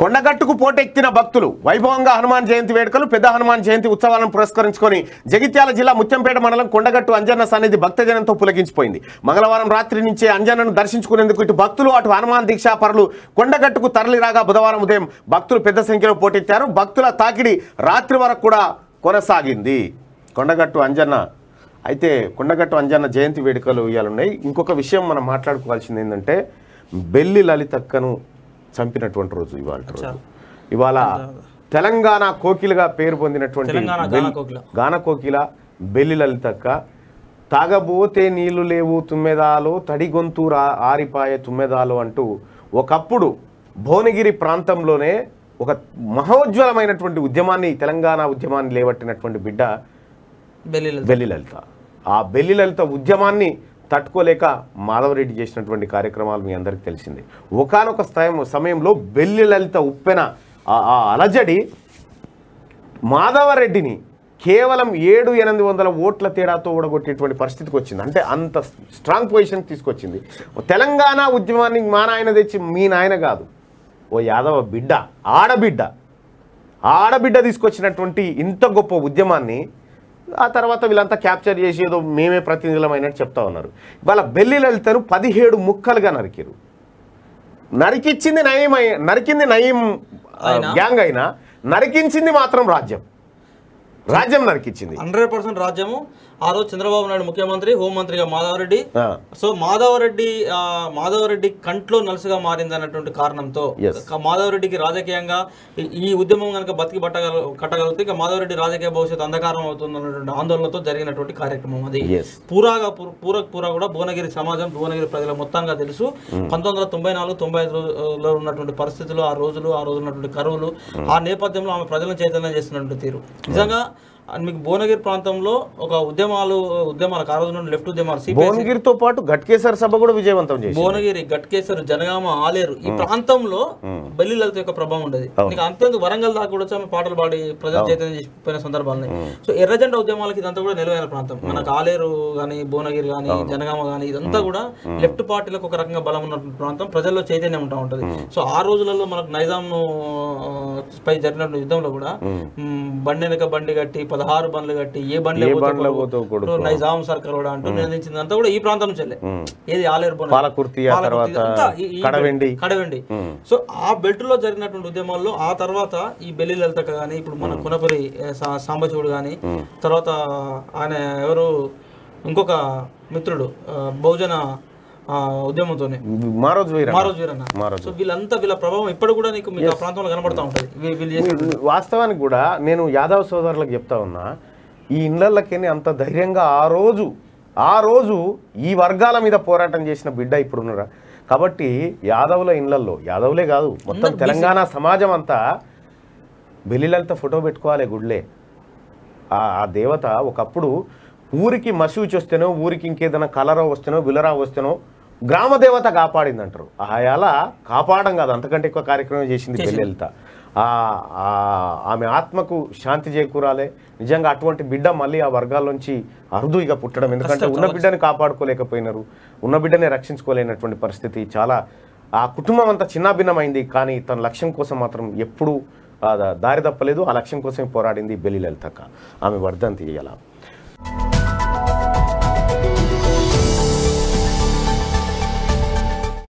కొండగట్టుకు పోటెక్కిన భక్తులు వైభవంగా హనుమాన్ జయంతి వేడుకలు పెద్ద హనుమాన్ జయంతి ఉత్సవాలను పురస్కరించుకొని జగిత్యాల జిల్లా ముత్యంపేట మండలం కొండగట్టు అంజన్న సన్నిధి భక్తజనంతో పులకించిపోయింది మంగళవారం రాత్రి నుంచే అంజన్నను దర్శించుకునేందుకు ఇటు భక్తులు అటు హనుమాన్ దీక్షాపరులు కొండగట్టుకు తరలిరాగా బుధవారం ఉదయం భక్తులు పెద్ద సంఖ్యలో పోటెత్తారు భక్తుల తాకిడి రాత్రి వరకు కూడా కొనసాగింది కొండగట్టు అంజన్న అయితే కొండగట్టు అంజన్న జయంతి వేడుకలు ఇవ్వాలున్నాయి ఇంకొక విషయం మనం మాట్లాడుకోవాల్సింది ఏంటంటే బెల్లి లలితక్కను చంపినటువంటి రోజు ఇవాళ రోజు ఇవాళ తెలంగాణ కోకిలుగా పేరు పొందినటువంటి తెలంగాణ బెల్- గాన కోకిల. గాన కోకిల బెల్లి లలితక్క తాగబోతే నీళ్లు లేవు తుమ్మెదాలో తడి గొంతు రా ఆరిపాయే తుమ్మెదాలో అంటూ ఒకప్పుడు భువనగిరి ప్రాంతంలోనే ఒక మహోజ్వలమైనటువంటి ఉద్యమాన్ని తెలంగాణ ఉద్యమాన్ని లేవట్టినటువంటి బిడ్డ బెల్లీలు బెల్లి లలిత ఆ బెల్లి లలిత ఉద్యమాన్ని తట్టుకోలేక మాధవరెడ్డి చేసినటువంటి కార్యక్రమాలు మీ అందరికీ తెలిసింది ఒకానొక స్థాయం సమయంలో బెల్లి లలిత ఉప్పెన ఆ ఆ అలజడి మాధవరెడ్డిని కేవలం ఏడు ఎనిమిది వందల ఓట్ల తేడాతో ఓడగొట్టేటువంటి పరిస్థితికి వచ్చింది అంటే అంత స్ట్రాంగ్ పొజిషన్ తీసుకొచ్చింది తెలంగాణ ఉద్యమాన్ని మా నాయన తెచ్చి మీ నాయన కాదు ఓ యాదవ బిడ్డ ఆడబిడ్డ ఆడబిడ్డ తీసుకొచ్చినటువంటి ఇంత గొప్ప ఉద్యమాన్ని ఆ తర్వాత వీళ్ళంతా క్యాప్చర్ చేసి ఏదో మేమే ప్రతినిధులమైనట్టు చెప్తా ఉన్నారు ఇవాళ బెల్లి లలితను పదిహేడు ముక్కలుగా నరికిరు నరికిచ్చింది నయం అయి- నరికింది నయం ఆ, అయినా? గ్యాంగ్ అయినా నరికించింది మాత్రం రాజ్యం రాజ్యం నరికిచ్చింది హండ్రెడ్ పర్సెంట్ రాజ్యము ఆ రోజు చంద్రబాబు నాయుడు ముఖ్యమంత్రి హోంమంత్రిగా మాధవరెడ్డి ఆ, సో మాధవరెడ్డి ఆ, మాధవరెడ్డి కంట్లో నలుసుగా మారింది అన్నటువంటి కారణంతో Yes. క- మాధవరెడ్డికి రాజకీయంగా ఈ- ఈ ఉద్యమం కనుక బతికి పట్టగల కట్టగలిగితే ఇక మాధవరెడ్డి రాజకీయ భవిష్యత్తు అంధకారం అవుతుంది అన్నటువంటి ఆందోళనతో జరిగినటువంటి కార్యక్రమం అది Yes. పూరాగా పూర- పూరక్ పూరా కూడా భువనగిరి సమాజం భువనగిరి ప్రజల మొత్తంగా తెలుసు పంతొమ్మిది వందల తొంభై నాలుగు తొంభై ఐదులో ఉన్నటువంటి పరిస్థితులు ఆ రోజులు ఆ రోజు ఉన్నటువంటి కరువులు ఆ నేపథ్యంలో ఆమె ప్రజలను చైతన్యం చేస్తున్నటువంటి తీరు నిజంగా ఆ మీకు భువనగిరి ప్రాంతంలో ఒక ఉద్యమాలు ఉద్యమాలు ఆ రోజు నుండి లెఫ్ట్ ఉద్యమాలు సిపిఐ భువనగిరితో పాటు ఘట్కేసర్ సభ కూడా విజయవంతం చేసి భువనగిరి గట్కేశ్వర్ జనగామ ఆలేరు ఈ ప్రాంతంలో బెల్లి లలిత యొక్క ప్రభావం ఉండేది నీకు అంతేందుకు వరంగల్ దాకా కూడా వచ్చి ఆమె పాటలు పాడి ప్రజలు చైతన్యం చేసిపోయిన సందర్భాలు ఉన్నాయి. సో ఎర్రజెండా ఉద్యమాలకి ఇదంతా కూడా నిలవైన ప్రాంతం మనకు ఆలేరు గానీ భువనగిరి గానీ జనగామ గానీ ఇదంతా కూడా లెఫ్ట్ పార్టీలకు ఒక రకంగా బలం ఉన్నటువంటి ప్రాంతం ప్రజల్లో చైతన్యం ఉంటా ఉంటది సో ఆ రోజులలో మనకు నైజాం పై జరిగినటువంటి యుద్ధంలో కూడా మ్, బండి వెనక బండి కట్టి పదహారు బండ్లు కట్టి ఏ బండ్లు ఏ బండ్లో పోతే కొడుకు. నైజాం సర్కార్ కూడా అంటూ నిలదించింది అంతా కూడా ఈ ప్రాంతం నుంచి ఏది ఆలేరు బోనగిరి. పాలకుర్తి, ఆ పాలకుర్తి తర్వాత ఇదంతా ఈ- ఈ కడవెండి. కడవెండి సో ఆ బెల్ట్ లో జరిగినటువంటి ఉద్యమాల్లో ఆ తర్వాత ఈ బెల్లి లలితక కానీ ఇప్పుడు మన కునపురి ఏ, సా- సాంబశివుడు కానీ తర్వాత ఆయన ఎవరు ఇంకొక మిత్రుడు ఆ, బహుజన ఆ, ఉద్యమంతోనే మారోజు వీర మారోజు వీరన్న మారోజు. సో వీళ్ళంతా వీళ్ళ ప్రభావం ఇప్పుడు కూడా నీకు మీకు ఆ ప్రాంతంలో కనబడతా ఉంటది వీ- వీళ్ళు చేసిన వాస్తవానికి కూడా నేను యాదవ్ సోదరులకు చెప్తా ఉన్నా ఈ ఇళ్ళకి అంత ధైర్యంగా ఆ రోజు ఆ రోజు ఈ వర్గాల మీద పోరాటం చేసిన బిడ్డ ఇప్పుడున్నారా కాబట్టి యాదవుల ఇళ్లల్లో యాదవులే కాదు మొత్తం తెలంగాణ సమాజం అంతా బెల్లిలలిత ఫోటో పెట్టుకోవాలి గుడ్లే ఆ ఆ దేవత ఒకప్పుడు ఊరికి మసూచి వస్తేనో ఊరికి ఇంకేదైనా కలరా వస్తేనో విలరా వస్తేనో గ్రామ దేవత కాపాడింది అంటారు ఆయాల కాపాడడం కాదు అంతకంటే ఎక్కువ కార్యక్రమం చేసింది బెల్లెలిత ఆ ఆ ఆమె ఆత్మకు శాంతి చేకూరాలే నిజంగా అటువంటి బిడ్డ మళ్ళీ ఆ వర్గాల్లోంచి అరుదు ఇక పుట్టడం ఎందుకంటే ఉన్న బిడ్డని కాపాడుకోలేకపోయినారు ఉన్న బిడ్డనే రక్షించుకోలేనటువంటి పరిస్థితి చాలా ఆ కుటుంబం అంతా చిన్నాభిన్నమైంది కానీ తన లక్ష్యం కోసం మాత్రం ఎప్పుడూ ఆ, దారి తప్పలేదు ఆ లక్ష్యం కోసం పోరాడింది బెల్లి లలితక్క ఆమె వర్ధంతి ఇలా